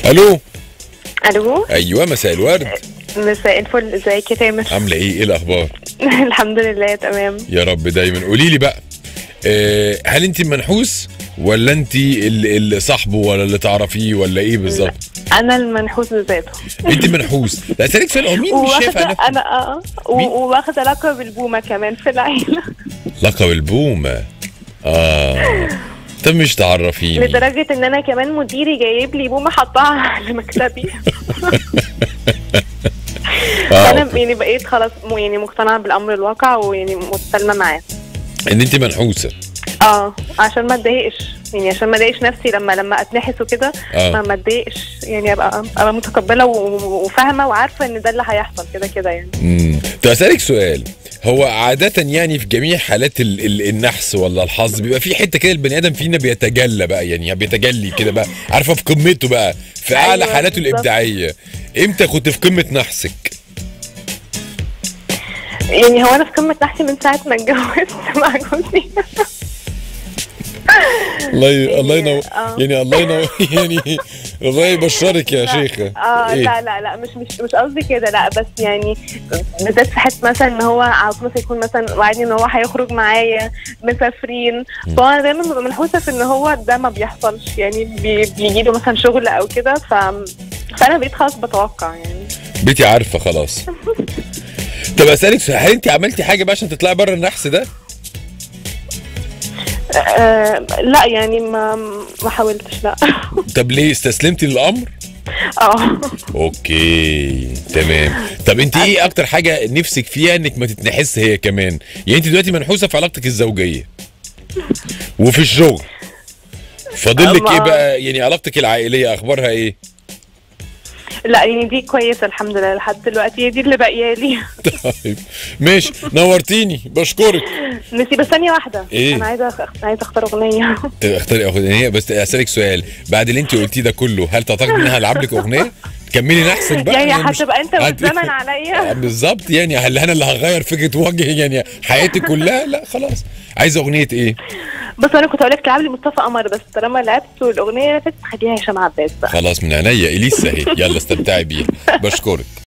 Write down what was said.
الو الو ايوه مساء الورد مساء الفل ازيك يا تامر عامله ايه ايه الاخبار الحمد لله تمام يا رب دايما قولي لي بقى آه، هل انت منحوس ولا انت اللي, اللي صاحبه ولا اللي تعرفيه ولا ايه بالظبط انا المنحوس بذاته انت منحوس لا اسالك سؤال هو مين مش شايف واخده انا انا اه و- مين؟ واخده لقب البومه كمان في العيله لقب البومه اه طب مش تعرفيني لدرجه ان انا كمان مديري جايب لي بومه حطها على مكتبي آه. انا يعني بقيت خلاص م- يعني مقتنعه بالامر الواقع ويعني مستلمه معاه ان انت منحوسه اه عشان ما اتضايقش يعني عشان ما اضايقش نفسي لما لما اتنحس وكده آه. ما ما اتضايقش يعني ابقى ابقى متقبله و- وفاهمه وعارفه ان ده اللي هيحصل كده كده يعني امم طب اسالك سؤال هو عادة يعني في جميع حالات ال ال النحس ولا الحظ بيبقى في حته كده البني ادم فينا بيتجلى بقى يعني بيتجلي كده بقى عارفه في قمته بقى في اعلى أيوة، حالاته بالظبط. الابداعيه امتى كنت في قمه نحسك؟ يعني هو انا في قمه نحسي من ساعه ما اتجوزت مع جوزي الله ي... الله ينور آه. يعني الله ينور يعني الله يبشرك يا شيخه اه إيه؟ لا لا لا مش مش مش قصدي كده لا بس يعني بالذات في حته مثلا ان هو عاوز مثلا يكون مثلا وعدني ان هو هيخرج معايا مسافرين فانا دايما ببقى منحوسه في ان هو ده ما بيحصلش يعني بي بيجي له مثلا شغل او كده ف فانا بقيت خلاص بتوقع يعني بيتي عارفه خلاص طب اسالك سؤال هل انت عملتي حاجه بقى عشان تطلعي بره النحس ده؟ آه لا يعني ما ما حاولتش لا طب ليه استسلمتي للامر؟ اه اوكي تمام طب انت ايه اكتر حاجه نفسك فيها انك ما تتنحس هي كمان يعني انت دلوقتي منحوسه في علاقتك الزوجيه وفي الشغل فاضل لك ما- ايه بقى يعني علاقتك العائليه اخبارها ايه لا يعني دي كويسه الحمد لله لحد دلوقتي هي دي اللي باقيه لي طيب ماشي نورتيني بشكرك نسي بس ثانيه واحده إيه؟ انا عايزه أخ- عايزه اختار اغنيه اختاري اغنيه بس اسالك سؤال بعد اللي انت قلتيه ده كله هل تعتقد ان انا هلعب لك اغنيه كملي نحسك بقى يعني مش- هتبقى انت هت- والزمن عليا بالظبط يعني هل انا اللي هغير فكره وجهي يعني حياتي كلها لا خلاص عايز اغنيه ايه بس انا كنت هقول لك تلعب لي مصطفى قمر بس طالما لعبت الاغنيه اللي فاتت خليها هشام عباس بقى خلاص من عينيا اليسا اهي يلا استمتعي بيها بشكرك